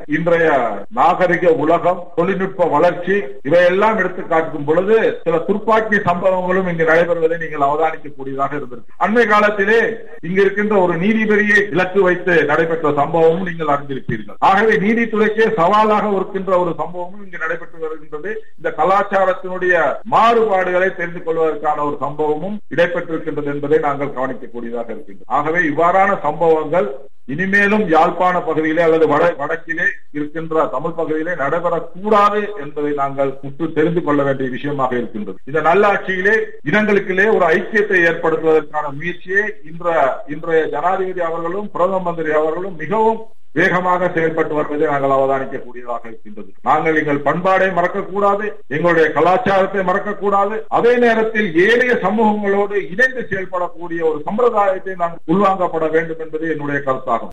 இன்றைய நாகரிக உலகம் தொழில்நுட்ப வளர்ச்சி இவையெல்லாம் எடுத்து காட்டும் பொழுது சில துப்பாக்கி சம்பவங்களும் இங்கு நடைபெறுவதை நீங்கள் அவதானிக்கக்கூடியதாக இருந்திருக்கு அண்மை காலத்திலே இங்கு இருக்கின்ற ஒரு நீதிபதியை இலக்கு வைத்து நடைபெற்ற சம்பவமும் நீங்கள் அறிந்திருப்பீர்கள் ஆகவே நீதித்துறைக்கே சவாலாக இருக்கின்ற ஒரு சம்பவமும் இங்கு நடைபெற்று வருகின்றது இந்த கலாச்சாரத்தினுடைய மாறுபாடுகளை தெரிந்து கொள்வதற்கான ஒரு சம்பவமும் இடம்பெற்றிருக்கின்றது என்பதை நாங்கள் கவனிக்கக்கூடியதாக இருக்கின்றது ஆகவே இவ்வாறான சம்பவங்கள் இனிமேலும் யாழ்ப்பாண பகுதியிலே அல்லது வட வடக்கிலே இருக்கின்ற தமிழ் பகுதியிலே நடைபெறக்கூடாது என்பதை நாங்கள் முற்று தெரிந்து கொள்ள வேண்டிய விஷயமாக இருக்கின்றது இந்த நல்லாட்சியிலே இனங்களுக்கிலே ஒரு ஐக்கியத்தை ஏற்படுத்துவதற்கான முயற்சியை இன்ற இன்றைய ஜனாதிபதி அவர்களும் பிரதம மந்திரி அவர்களும் மிகவும் வேகமாக செயல்பட்டு வருவதை நாங்கள் அவதானிக்கக்கூடியதாக இருக்கின்றது நாங்கள் எங்கள் பண்பாடை மறக்கக்கூடாது எங்களுடைய கலாச்சாரத்தை மறக்கக்கூடாது அதே நேரத்தில் ஏனைய சமூகங்களோடு இணைந்து செயல்படக்கூடிய ஒரு சம்பிரதாயத்தை நாங்கள் உள்வாங்கப்பட வேண்டும் என்பது என்னுடைய கருத்தாகும்